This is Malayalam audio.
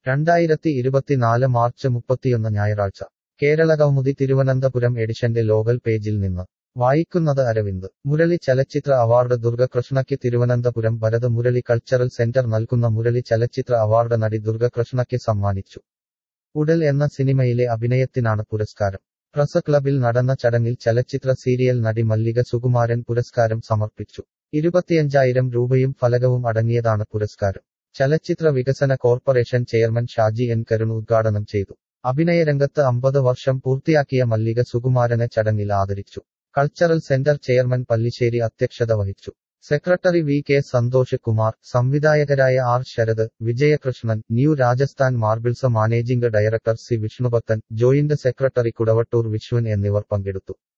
രണ്ടായിരത്തി ഇരുപത്തിനാല് മാർച്ച് മുപ്പത്തിയൊന്ന് ഞായറാഴ്ച കേരള കൗമുദി തിരുവനന്തപുരം എഡിഷന്റെ ലോകൽ പേജിൽ നിന്ന് വായിക്കുന്നത് അരവിന്ദ് മുരളി ചലച്ചിത്ര അവാർഡ് ദുർഗകൃഷ്ണയ്ക്ക് തിരുവനന്തപുരം ഭരത് മുരളി കൾച്ചറൽ സെന്റർ നൽകുന്ന മുരളി ചലച്ചിത്ര അവാർഡ് നടി ദുർഗകൃഷ്ണയ്ക്ക് സമ്മാനിച്ചു ഉടൽ എന്ന സിനിമയിലെ അഭിനയത്തിനാണ് പുരസ്കാരം പ്രസ് ക്ലബിൽ നടന്ന ചടങ്ങിൽ ചലച്ചിത്ര സീരിയൽ നടി മല്ലിക സുകുമാരൻ പുരസ്കാരം സമർപ്പിച്ചു ഇരുപത്തിയഞ്ചായിരം രൂപയും ഫലകവും അടങ്ങിയതാണ് പുരസ്കാരം ചലച്ചിത്ര വികസന corporation chairman Shaji N Karun ഉദ്ഘാടനം ചെയ്തു അഭിനയരംഗത്ത് അമ്പത് വർഷം പൂർത്തിയാക്കിയ മല്ലിക സുകുമാരനെ ചടങ്ങിൽ ആദരിച്ചു കൾച്ചറൽ സെന്റർ ചെയർമാൻ പല്ലിശ്ശേരി അധ്യക്ഷത വഹിച്ചു secretary V K Santhosh Kumar സംവിധായകരായ R Sarath Vijayakrishnan new Rajasthan marbles managing director C Vishnubhakthan joint secretary Kudavattoor Viswan എന്നിവർ പങ്കെടുത്തു